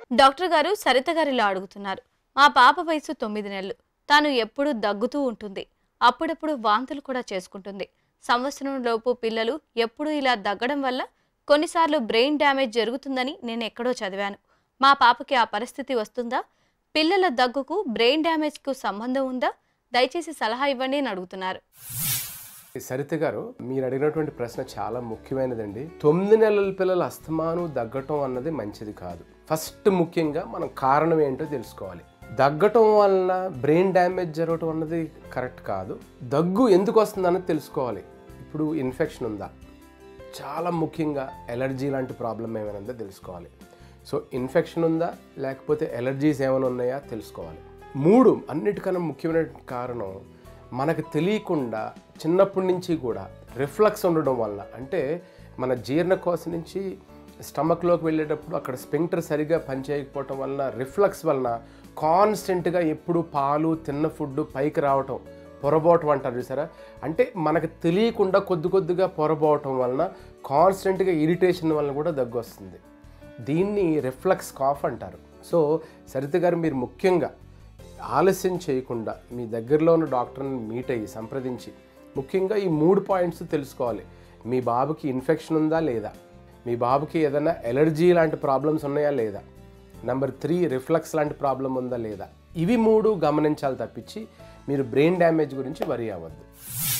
doctor గారు సరిత గారిలా అడుగుతున్నారు మా పాప వయసు తొమ్మిది నెలలు తాను ఎప్పుడూ దగ్గుతూ ఉంటుంది అప్పుడప్పుడు వాంతులు కూడా చేసుకుంటుంది సంవత్సరం లోపు పిల్లలు ఎప్పుడూ ఇలా దగ్గడం వల్ల కొన్నిసార్లు బ్రెయిన్ డ్యామేజ్ జరుగుతుందని నేను ఎక్కడో చదివాను మా పాపకి ఆ పరిస్థితి వస్తుందా పిల్లల దగ్గుకు బ్రెయిన్ డ్యామేజ్కు సంబంధం ఉందా దయచేసి సలహా ఇవ్వండి అని అడుగుతున్నారు సరిత గారు మీరు అడిగినటువంటి ప్రశ్న చాలా ముఖ్యమైనదండి తొమ్మిది నెలల పిల్లల అస్తమాను దగ్గటం అన్నది మంచిది కాదు ఫస్ట్ ముఖ్యంగా మనం కారణం ఏంటో తెలుసుకోవాలి దగ్గటం వలన బ్రెయిన్ డ్యామేజ్ జరగటం అన్నది కరెక్ట్ కాదు దగ్గు ఎందుకు వస్తుందన్నది తెలుసుకోవాలి ఇప్పుడు ఇన్ఫెక్షన్ ఉందా చాలా ముఖ్యంగా ఎలర్జీ లాంటి ప్రాబ్లం ఏమైనా ఉందో తెలుసుకోవాలి సో ఇన్ఫెక్షన్ ఉందా లేకపోతే ఎలర్జీస్ ఏమైనా ఉన్నాయా తెలుసుకోవాలి మూడు అన్నిటికన్నా ముఖ్యమైన కారణం మనకు తెలియకుండా చిన్నప్పటి నుంచి కూడా రిఫ్లక్స్ ఉండడం వల్ల అంటే మన జీర్ణకోశ నుంచి స్టమక్లోకి వెళ్ళేటప్పుడు అక్కడ స్పింక్టర్ సరిగా పనిచేయకపోవటం వలన రిఫ్లక్స్ వలన కాన్స్టెంట్గా ఎప్పుడు పాలు తిన్న ఫుడ్ పైకి రావటం పొరబోవటం అంటారు చూసారా అంటే మనకు తెలియకుండా కొద్ది కొద్దిగా పొరబోవటం వలన కాన్స్టెంట్గా ఇరిటేషన్ వలన కూడా దగ్గు వస్తుంది దీన్ని రిఫ్లక్స్ కాఫ్ అంటారు సో సరిత గారు మీరు ముఖ్యంగా ఆలస్యం చేయకుండా మీ దగ్గరలో ఉన్న డాక్టర్ని మీట్ అయ్యి సంప్రదించి ముఖ్యంగా ఈ మూడు పాయింట్స్ తెలుసుకోవాలి మీ బాబుకి ఇన్ఫెక్షన్ ఉందా లేదా మీ బాబుకి ఏదైనా ఎలర్జీ లాంటి ప్రాబ్లమ్స్ ఉన్నాయా లేదా నెంబర్ త్రీ రిఫ్లక్స్ లాంటి ప్రాబ్లం ఉందా లేదా ఇవి మూడు గమనించాలి తప్పించి మీరు బ్రెయిన్ డ్యామేజ్ గురించి వరి అవ్వద్దు